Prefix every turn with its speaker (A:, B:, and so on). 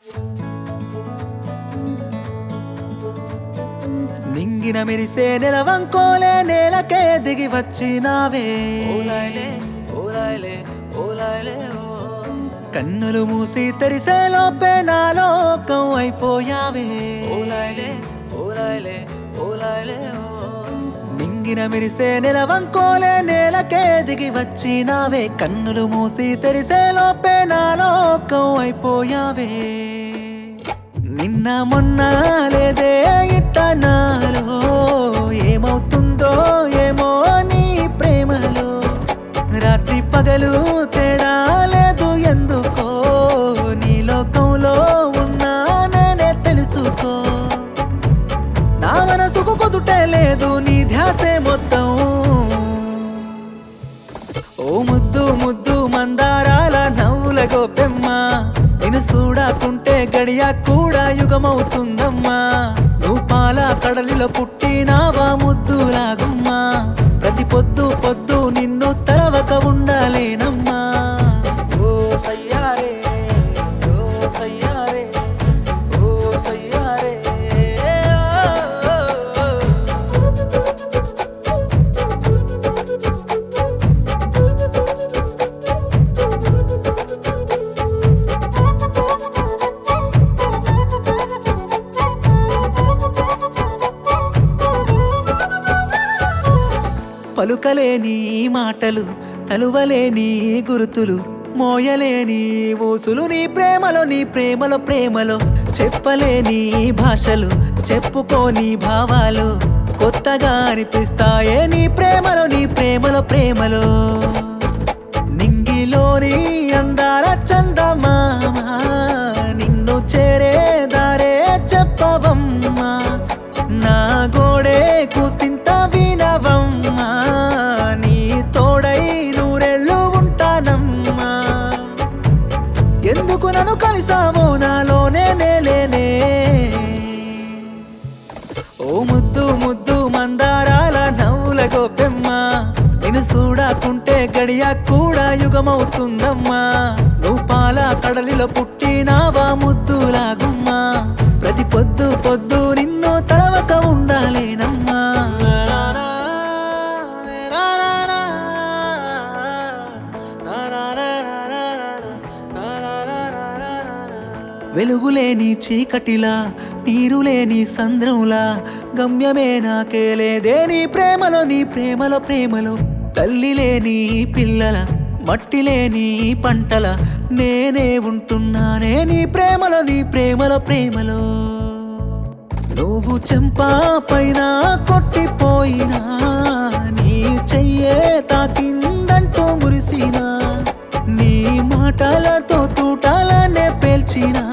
A: నింగిన మెరిసే నెలవంకోలే నేలకే దిగి వచ్చినావే ఓలాయిలే ఓలాయిలే ఓలాయిలే ఓ. కన్నులు మూసి తెరిసే లోపే నాలోకం అయిపోయావే ఓలాయిలే ఓలాయిలే ఓలాయిలే ఓ. నింగిన మెరిసే నెలవంకోలే నేలకే దిగి వచ్చినావే కన్నులు మూసి తెరిసే లోపే నాలోకం అయిపోయావే నిన్న మొన్న లేదే ఇట్ట నాలో ఏమవుతుందో ఏమో నీ ప్రేమలో రాత్రి పగలు తేడా లేదు ఎందుకో నీ లోకంలో ఉన్నాననే తెలుసుకో నా మనసుకు కుదుటే లేదు నీ ధ్యాసే మొత్తం ఓ ముద్దు ముద్దు మందారాల నవ్వుల గోపెమ్మ నిన్ను చూడకుంటే గడియ కూడా యుగమవుతుందమ్మా నువ్వు పాల కడలిలో పుట్టినావా ముద్దులాగుమ్మా ప్రతి పొద్దు పొద్దు నిన్ను తలవక ఉండాలేనమ్మా ఓ సయ్యారే ఓ సయ్యారే ఓ సయ్యారే ఓ, ఓ, ఓ. పలుకలేని మాటలు తలువలేని గురుతులు మోయలేని ఊసులు నీ ప్రేమలో నీ ప్రేమలో ప్రేమలో చెప్పలేని భాషలు చెప్పుకోని భావాలు కొత్తగా అనిపిస్తాయే నీ ప్రేమలో నీ ప్రేమలో ప్రేమలో నింగిలోని అందాల చందమామ నిన్ను చేరే దారే చెప్పవమ్మా నా గోడే కూసింత వినవమ్మా నీ తోడై నూరెళ్ళు ఉంటానమ్మా ఎందుకు నన్ను కలిసావో నాలోనే నేలేనే ఓ ముద్దు ముద్దు మందారాల నవ్వుల గోపెమ్మ నిన్ను చూడకుంటే గడియ కూడా యుగమవుతుందమ్మా నువ్వు పాల కడలిలో పుట్టినావా ముద్దులాగుమ్మా ప్రతి పొద్దు పొద్దు నిన్ను తలవక ఉండాలేనమ్మా వెలుగులేని చీకటిలా నీరులేని సంద్రంలా గమ్యమే నాకే లేదే నీ ప్రేమలో నీ ప్రేమలో ప్రేమలో తల్లి లేని పిల్లల మట్టి లేని పంటల నేనే ఉంటున్నానే నీ ప్రేమలో నీ ప్రేమలో ప్రేమలో నువ్వు చెంపా పైన కొట్టిపోయినా నీ చెయ్యే తాకిందంటూ మురిసినా నీ మాటలతో తూటాలనే పేల్చినా